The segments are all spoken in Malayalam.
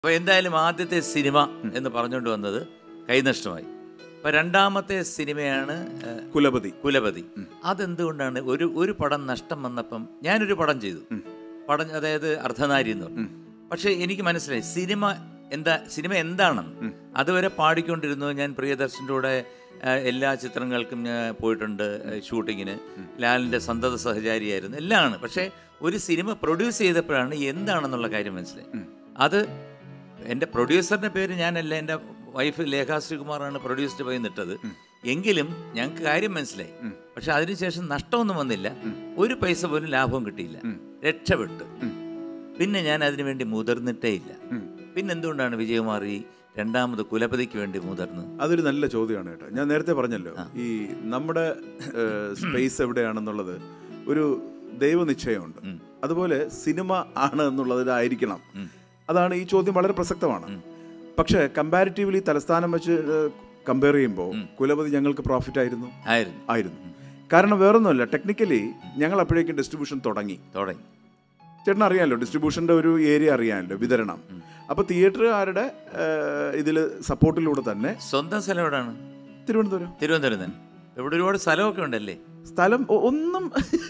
അപ്പോൾ എന്തായാലും ആദ്യത്തെ സിനിമ എന്ന് പറഞ്ഞുകൊണ്ട് വന്നത് കൈനഷ്ടമായി അപ്പോൾ രണ്ടാമത്തെ സിനിമയാണ് ഏഹ്, കുലപതി കുലപതി അതെന്തുകൊണ്ടാണ് ഒരു ഒരു പടം നഷ്ടം വന്നപ്പം ഞാനൊരു പടം ചെയ്തു പടം അതായത് അർദ്ധനാരി എന്ന് പറഞ്ഞു പക്ഷേ എനിക്ക് മനസ്സിലായി സിനിമ എന്താ സിനിമ എന്താണെന്ന് അതുവരെ പാടിക്കൊണ്ടിരുന്നു ഞാൻ പ്രിയദർശൻ്റെ കൂടെ ആ, എല്ലാ ചിത്രങ്ങൾക്കും ഞാൻ പോയിട്ടുണ്ട് ആ, ഷൂട്ടിങ്ങിന് ലാലിൻ്റെ സന്തത സഹചാരിയായിരുന്നു എല്ലാമാണ് പക്ഷേ ഒരു സിനിമ പ്രൊഡ്യൂസ് ചെയ്തപ്പോഴാണ് എന്താണെന്നുള്ള കാര്യം മനസ്സിലായി അത് എൻ്റെ പ്രൊഡ്യൂസറിൻ്റെ പേര് ഞാനല്ല എൻ്റെ വൈഫ് ലേഖാ ശ്രീകുമാറാണ് പ്രൊഡ്യൂസ്ഡ് പോയി നിട്ടത് എങ്കിലും ഞങ്ങൾക്ക് കാര്യം മനസ്സിലായി പക്ഷെ അതിനുശേഷം നഷ്ടമൊന്നും വന്നില്ല ഒരു പൈസ പോലും ലാഭവും കിട്ടിയില്ല രക്ഷപ്പെട്ടു പിന്നെ ഞാൻ അതിനു വേണ്ടി മുതിർന്നിട്ടേ ഇല്ല പിന്നെ എന്തുകൊണ്ടാണ് വിജയകുമാർ ഈ രണ്ടാമത് കുലപതിക്ക് വേണ്ടി മുതിർന്നത് അതൊരു നല്ല ചോദ്യമാണ് കേട്ടോ ഞാൻ നേരത്തെ പറഞ്ഞല്ലോ ഈ നമ്മുടെ സ്പേസ് എവിടെയാണെന്നുള്ളത് ഒരു ദൈവനിശ്ചയമുണ്ട് അതുപോലെ സിനിമ ആണ് എന്നുള്ളതിലായിരിക്കണം അതാണ് ഈ ചോദ്യം വളരെ പ്രസക്തമാണ് പക്ഷേ കമ്പാരിറ്റീവ്ലി തലസ്ഥാനം വെച്ച് കമ്പയർ ചെയ്യുമ്പോൾ കുലപതി ഞങ്ങൾക്ക് പ്രോഫിറ്റ് ആയിരുന്നു ആയിരുന്നു ആയിരുന്നു കാരണം വേറൊന്നുമല്ല ടെക്നിക്കലി ഞങ്ങൾ അപ്പോഴേക്കും ഡിസ്ട്രിബ്യൂഷൻ തുടങ്ങി തുടങ്ങി ചേട്ടൻ അറിയാമല്ലോ ഡിസ്ട്രിബ്യൂഷൻ്റെ ഒരു ഏരിയ അറിയാമല്ലോ വിതരണം അപ്പോൾ തിയേറ്ററുകാരുടെ ഇതിൽ സപ്പോർട്ടിലൂടെ തന്നെ സ്വന്തം സ്ഥലം എവിടെയാണ് തിരുവനന്തപുരം തിരുവനന്തപുരം തന്നെ ഇവിടെ ഒരുപാട് സ്ഥലമൊക്കെ ഉണ്ടല്ലേ സ്ഥലം ഒ- ഒന്നും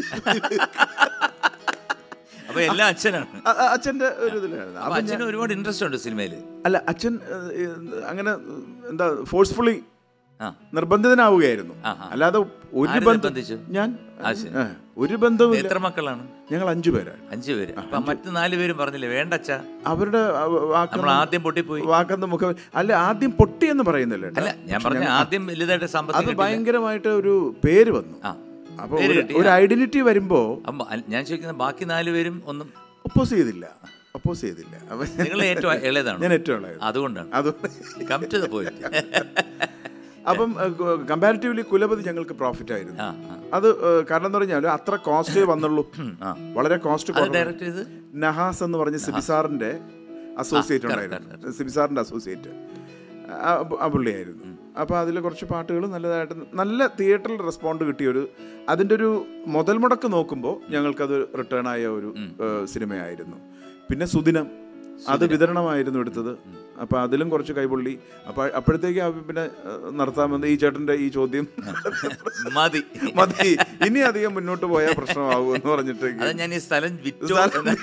അപ്പൊ എല്ലാം അച്ഛനാണ് അ- അ- അച്ഛൻ്റെ ഒരു ഇതിലായിരുന്നു അപ്പൊ അച്ഛന് ഒരുപാട് ഇൻട്രസ്റ്റ് ഉണ്ട് സിനിമയിൽ അല്ല അച്ഛൻ ഏഹ്, ഏഹ്, അങ്ങനെ എന്താ ഫോഴ്സ്ഫുള്ളി ആ നിർബന്ധിതനാവുകയായിരുന്നു ആ, ആ. അല്ലാതെ ഒരു ആര് ബന്ധം നിർബന്ധിച്ചു? ഞാൻ ആ, ശരി. ഏഹ്, ഒരു ബന്ധവുമില്ല എത്ര മക്കളാണ് ഞങ്ങൾ അഞ്ചു പേരാണ് അഞ്ചു പേര് അപ്പൊ മറ്റു നാല് പേരും പറഞ്ഞില്ലേ വേണ്ട അച്ഛാ അവരുടെ നമ്മൾ വാക്കെന്ന് ആദ്യം പൊട്ടിപ്പോയി വാക്കെന്ന് മുഖം അല്ല ആദ്യം പൊട്ടി എന്ന് പറയുന്നില്ല കേട്ടോ. അല്ല ഞാൻ പറഞ്ഞ ആദ്യം വലുതായിട്ട് അത് സാമ്പത്തികം കിട്ടിയില്ല. ഭയങ്കരമായിട്ട് ഒരു പേര് വന്നു ആ അപ്പൊ പേര് ഒരു- കിട്ടി, ഒരു ആ. ഐഡന്റിറ്റി വരുമ്പോ അമ്മ അല്ല, ഞാൻ ചോദിക്കുന്ന ബാക്കി നാല് പേരും ഒന്നും ഒപ്പോസ് ചെയ്തില്ല ഒപ്പോസ് ചെയ്തില്ല അപ്പൊ നിങ്ങൾ ഏറ്റവും ഇളയതാണ് ഞാൻ ഏറ്റവും ഇളയത് അതുകൊണ്ടാണ് അതുകൊണ്ട് കം ടു ദ പോയിന്റ് അപ്പം കമ്പാരിറ്റീവ്ലി കുലപതി ഞങ്ങൾക്ക് പ്രോഫിറ്റ് ആയിരുന്നു ആ ആ. അത് ഏഹ്, കാരണം എന്ന് പറഞ്ഞാൽ അത്ര കോസ്റ്റ് വന്നുള്ളൂ ആ വളരെ കോസ്റ്റ് അത് ഡയറക്റ്റ് ചെയ്ത് നഹാസ് എന്ന് പറഞ്ഞ സിബിസാറിന്റെ അസോസിയേറ്റ് ഉണ്ടായിരുന്നു സിബിസാറിന്റെ അസോസിയേറ്റ് ആ പുള്ളിയായിരുന്നു അപ്പോൾ അതിൽ കുറച്ച് പാട്ടുകൾ നല്ലതായിട്ട് നല്ല തിയേറ്ററിൽ റെസ്പോണ്ട് കിട്ടിയ ഒരു അതിൻ്റെ ഒരു മുതൽ മുടക്ക് നോക്കുമ്പോൾ ഞങ്ങൾക്കത് റിട്ടേൺ ആയ ഒരു ഏഹ്, സിനിമയായിരുന്നു പിന്നെ സുദിനം അത് വിതരണമായിരുന്നു എടുത്തത് അപ്പോൾ അതിലും കുറച്ച് കൈപൊള്ളി അപ്പോൾ അപ്പോഴത്തേക്ക് ആ പിന്നെ ഏഹ്, നിർത്താമെന്ന് ഈ ചേട്ടൻ്റെ ഈ ചോദ്യം മതി മതി ഇനി അധികം മുന്നോട്ട് പോയാൽ പ്രശ്നമാകും എന്ന് പറഞ്ഞിട്ട് അത് ഞാൻ ഈ സ്ഥലം വിറ്റു സ്ഥലം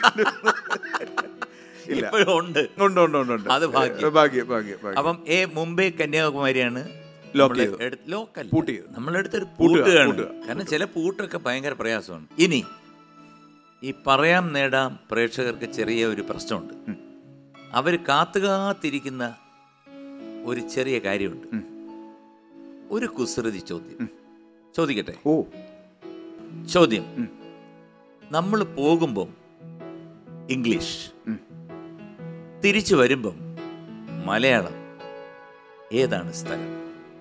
ഇല്ല. ഇപ്പോഴും ഉണ്ട് ഉണ്ട് ഉണ്ട് ഉണ്ട് ഉണ്ട് അത് ഭാഗ്യം. ഭാഗ്യം ഭാഗ്യം ഭാഗ്യം അപ്പം എ മുംബൈ കന്യാകുമാരിയാണ് Lock നമ്മള് ചെയ്തു. എടുത്ത് ലോക്കൽ പൂട്ട് ചെയ്തു. നമ്മളെടുത്തൊരു പൂട്ടുക, പൂട്ടുകയാണ് പൂട്ടുക. കാരണം ചില പൂട്ടൊക്കെ ഭയങ്കര പ്രയാസമാണ് ഇനി ഈ പറയാം നേടാം പ്രേക്ഷകർക്ക് ചെറിയ ഒരു പ്രശ്നമുണ്ട് അവർ കാത്തുകാത്തിരിക്കുന്ന ഒരു ചെറിയ കാര്യമുണ്ട് ഒരു കുസൃതി ചോദ്യം ചോദിക്കട്ടെ ഓ ചോദ്യം നമ്മൾ പോകുമ്പം ഇംഗ്ലീഷ് തിരിച്ചു വരുമ്പം മലയാളം ഏതാണ് സ്ഥലം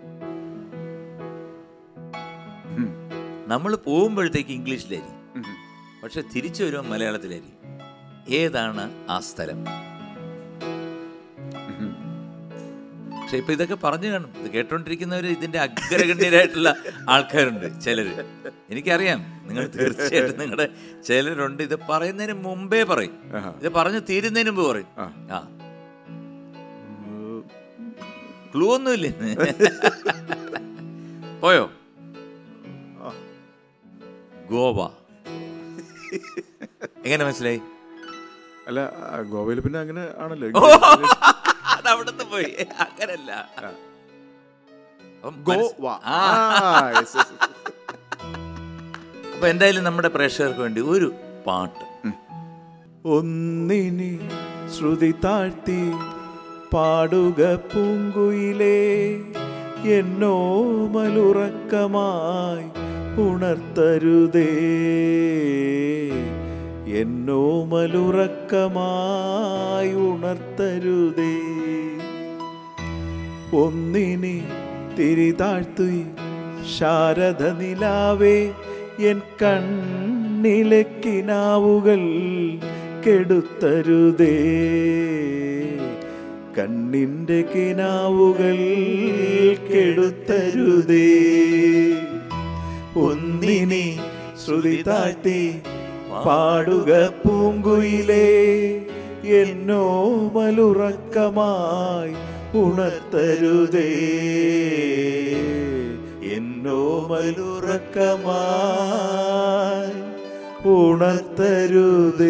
നമ്മൾ പോകുമ്പോഴത്തേക്ക് ഇംഗ്ലീഷിലായിരിക്കും പക്ഷെ തിരിച്ചു വരുമ്പോൾ മലയാളത്തിലായിരിക്കും ഏതാണ് ആ സ്ഥലം പക്ഷെ ഇപ്പൊ ഇതൊക്കെ പറഞ്ഞു കാണും ഇത് കേട്ടോണ്ടിരിക്കുന്നവർ ഇതിന്റെ അഗ്രഗണ്യരായിട്ടുള്ള ആൾക്കാരുണ്ട് ചിലര് എനിക്കറിയാം നിങ്ങൾ തീർച്ചയായിട്ടും നിങ്ങളുടെ ചിലരുണ്ട് ഇത് പറയുന്നതിന് മുമ്പേ പറയും ആഹാ. ഇത് പറഞ്ഞു തീരുന്നതിന് മുമ്പ് പറയും ആ. ആ ക്ലൂ ഒന്നുമില്ലേ പോയോ ആ. ഗോവ എങ്ങനെ മനസ്സിലായി അല്ല ആ, ഗോവയിൽ പിന്നെ അങ്ങനെ ആണല്ലോ അത് അവിടുന്ന് പോയി അങ്ങനല്ല അപ്പം മനസ്സ്- ഗോവ ആ. ആ, yes, yes, yes. അപ്പൊ എന്തായാലും നമ്മുടെ പ്രേക്ഷകർക്ക് വേണ്ടി ഒരു പാട്ട് ഒന്നിനി ശ്രുതി താഴ്ത്തി പാടുക പൂങ്കുയിലേ എന്നോ മലുറക്കമായി ഉണർത്തരുതേ എന്നോ മലുറക്കമായി ഉണർത്തരുതേ ഒന്നിനി തിരിതാഴ്ത്തി ശാരദ നിലാവേ എൻ കണ്ണിലെ കിനാവുകൾ കെടുത്തരുതേ കണ്ണിൻ്റെ കിനാവുകൾ കെടുത്തരുതേ ഒന്നിനി ശ്രുതി താഴ്ത്തി പാടുക പൂങ്കുയിലേ എന്നോ മലുറക്കമായി ഉണർത്തരുതേ എന്നോ മലുറക്കമായി ഉണർത്തരുതേ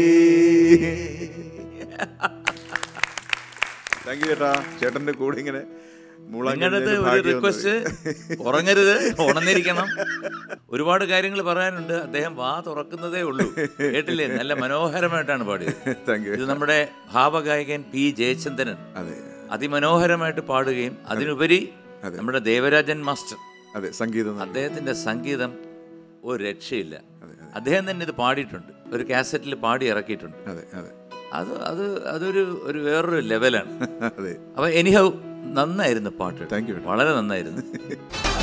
താങ്ക് യു ചേട്ടാ ചേട്ടന്റെ കൂടെ ഇങ്ങനെ മുള നിങ്ങളുടെ കഴിഞ്ഞതിന് ഒരു ഭാഗ്യം റിക്വസ്റ്റ് ഉറങ്ങരുത് ഉണർന്നിരിക്കണം ഒരുപാട് കാര്യങ്ങൾ പറയാനുണ്ട് അദ്ദേഹം വാ തുറക്കുന്നതേ ഉള്ളൂ കേട്ടില്ലേ നല്ല മനോഹരമായിട്ടാണ് പാടിയത് താങ്ക് യു ഇത് നമ്മുടെ ഭാവഗായകൻ പി ജയചന്ദ്രൻ അതെ അതിമനോഹരമായിട്ട് പാടുകയും അതിനുപരി അതെ. നമ്മുടെ ദേവരാജൻ മാസ്റ്റർ അതെ സംഗീതം നല്ല- അദ്ദേഹത്തിന്റെ സംഗീതം ഒരു രക്ഷയില്ല അദ്ദേഹം തന്നെ ഇത് പാടിയിട്ടുണ്ട് ഒരു കാസറ്റിൽ പാടി ഇറക്കിയിട്ടുണ്ട് അതെ അതെ അത് അത് അതൊരു ഒരു വേറൊരു ലെവലാണ് അതെ അപ്പൊ എനിഹൗ നന്നായിരുന്നു പാട്ട് താങ്ക് യു വളരെ നന്നായിരുന്നു